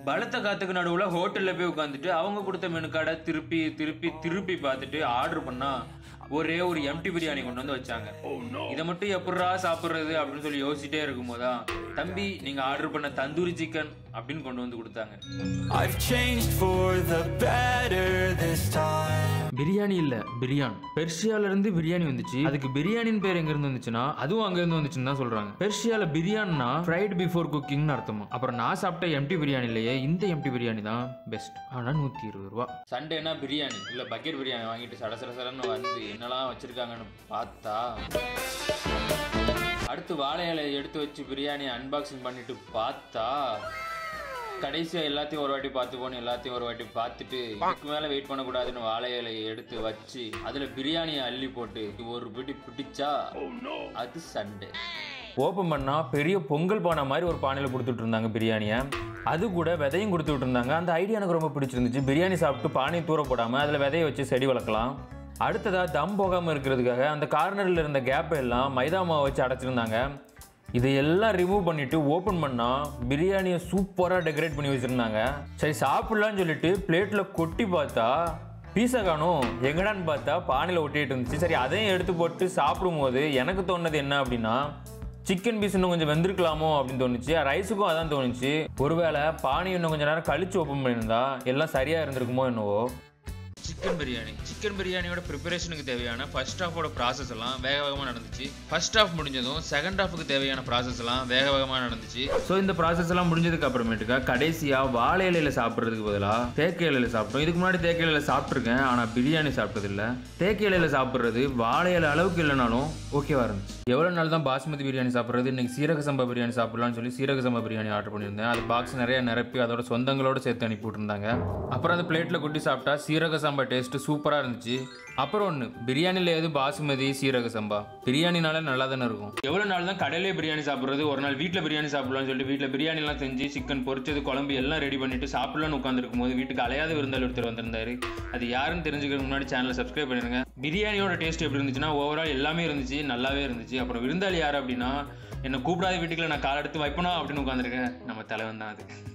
பலத்த காத்துக்கு நடுவுல ஹோட்டல்ல போய் உட்காந்துட்டு அவங்க கொடுத்த மெனு கார்டை திருப்பி திருப்பி திருப்பி பார்த்துட்டு ஆர்டர் பண்ணா ஒரே ஒரு எம்டி பிரியாணி கொண்டு வந்து வச்சாங்க இதை மட்டும் எப்படிரா சாப்பிடுறது அப்படின்னு சொல்லி யோசிச்சிட்டே இருக்கும்போதான் தம்பி நீங்க ஆர்டர் பண்ண தந்தூரி சிக்கன் அப்படின்னு கொண்டு வந்து கொடுத்தாங்க I've changed for the better this time. Biryani இல்ல பிரியான் பெர்ஷியால இருந்து பிரியாணி வந்துச்சு அதுக்கு பிரியாணின்னு பேர் எங்க இருந்து வந்துச்சுன்னா அதுவும் அங்க இருந்து வந்துச்சுன்னு தான் சொல்றாங்க பெர்ஷியால பிரியாணினா ஃப்ரைட் பிஃபோர் குக்கிங்னு அர்த்தமா அப்புறம் நான் சாப்பிட்ட எம்டி பிரியாணிலேயே இந்த எம்டி பிரியாணி தான் பெஸ்ட் ஆனா நூத்தி இருபது ரூபா சண்டேனா பிரியாணி இல்ல பக்கெட் பிரியாணி வாங்கிட்டு சட சட சடன்னு வந்து என்னெல்லாம் வச்சிருக்காங்கன்னு பார்த்தா அடுத்து வாழை இலையை எடுத்து வச்சு பிரியாணி அன்பாக்சிங் பண்ணிட்டு பார்த்தா கடைசியா எல்லாத்தையும் ஒரு வாட்டி பார்த்துப்போன்னு எல்லாத்தையும் ஒரு வாட்டி பார்த்துட்டு இதுக்கு மேல வெயிட் பண்ணக்கூடாதுன்னு வாழை இலையை எடுத்து வச்சு அதுல பிரியாணியை அள்ளி போட்டு ஒரு பிடி பிடிச்சா அது சண்டே ஓப்பன் பண்ணா பெரிய பொங்கல் பானை மாதிரி ஒரு பானையில் கொடுத்துட்டு இருந்தாங்க பிரியாணியை அது கூட விதையும் கொடுத்துட்டு இருந்தாங்க அந்த ஐடியா எனக்கு ரொம்ப பிடிச்சிருந்துச்சு பிரியாணி சாப்பிட்டு பானையை தூர போடாமல் அதில் விதையை வச்சு செடி வளர்க்கலாம் அடுத்ததா தம் போகாமல் இருக்கிறதுக்காக அந்த கார்னரில் இருந்த கேப்பை எல்லாம் மைதா மாவை வச்சு அடைச்சிருந்தாங்க இதையெல்லாம் ரிமூவ் பண்ணிட்டு ஓப்பன் பண்ணா பிரியாணியை சூப்பராக டெக்கரேட் பண்ணி வச்சிருந்தாங்க சரி சாப்பிடலாம்னு சொல்லிட்டு பிளேட்டில் கொட்டி பார்த்தா பீஸா காணும் எங்கடான்னு பார்த்தா பானையில் ஒட்டிட்டு இருந்துச்சு சரி அதையும் எடுத்து போட்டு சாப்பிடும்போது எனக்கு தோணுது என்ன அப்படின்னா சிக்கன் பீஸ் இன்னும் கொஞ்சம் வெந்திருக்கலாமோ அப்படின்னு தோணுச்சு ரைஸுக்கும் அதான் தோணுச்சு ஒருவேளை பானை இன்னும் கொஞ்சம் நேரம் கழிச்சு ஓப்பன் பண்ணியிருந்தா எல்லாம் சரியாக இருந்திருக்குமோ என்னவோ சிக்கன் பிரியாணி சிக்கன் பிரியாணியோட ப்ரிப்பரேஷனுக்கு தேவையான ஃபர்ஸ்ட் ஹாஃபோட ப்ராசஸ் எல்லாம் வேக வேகமாக நடந்துச்சு ஃபர்ஸ்ட் ஹாஃப் முடிஞ்சதும் செகண்ட் ஹாஃபுக்கு தேவையான ப்ராசஸ் எல்லாம் வேக வேகமாக நடந்துச்சு ஸோ இந்த ப்ராசஸ் எல்லாம் முடிஞ்சதுக்கு அப்புறமேட்டுக்கா கடைசியாக வாழை இலையில சாப்பிட்றதுக்கு பதிலாக தேக்க இலையில சாப்பிட்டோம் இதுக்கு முன்னாடி தேக்க இலையில சாப்பிட்ருக்கேன் ஆனால் பிரியாணி சாப்பிட்டதில்ல தேக்க இலையில சாப்பிட்றது வாழை இலை அளவுக்கு இல்லைனாலும் ஓகேவா இருந்துச்சு எவ்வளோ நாள் தான் பாஸ்மதி பிரியாணி சாப்பிட்றது இன்னைக்கு சீரக சம்பா பிரியாணி சாப்பிடலாம்னு சொல்லி சீரக சம்பா பிரியாணி ஆர்டர் பண்ணியிருந்தேன் அது பாக்ஸ் நிறைய நிரப்பி அதோட சொந்தங்களோட சேர்த்து அனுப்பி விட்டுருந்தாங்க அப்புறம் அந்த பிளேட்டில் கொட்டி சாப்பிட்டா சீரக சம்பா டேஸ்ட் சூப்பராக இருந்துச்சு அப்புறம் ஒன்று பிரியாணியில் எது பாசுமதி சீரக சம்பா பிரியாணினால நல்லா தானே இருக்கும் எவ்வளோ நாள் தான் கடையிலே பிரியாணி சாப்பிட்றது ஒரு நாள் வீட்டில் பிரியாணி சாப்பிடலாம்னு சொல்லிட்டு வீட்டில் பிரியாணிலாம் செஞ்சு சிக்கன் பொரிச்சது குழம்பு எல்லாம் ரெடி பண்ணிட்டு சாப்பிடலாம்னு உட்காந்துருக்கும் போது வீட்டுக்கு அலையாத விருந்தாளி ஒருத்தர் வந்திருந்தாரு அது யாருன்னு தெரிஞ்சுக்கிறதுக்கு முன்னாடி சேனலை சப்ஸ்கிரைப் பண்ணிருங்க பிரியாணியோட டேஸ்ட் எப்படி இருந்துச்சுன்னா ஓவரால் எல்லாமே இருந்துச்சு நல்லாவே இருந்துச்சு அப்புறம் விருந்தாளி யார் அப்படின்னா என்னை கூப்பிடாத வீட்டுக்குள்ள நான் கால் எடுத்து வைப்பனா அப்படின்னு உட்காந்துருக்கேன் நம்ம தலைவன் தான் அது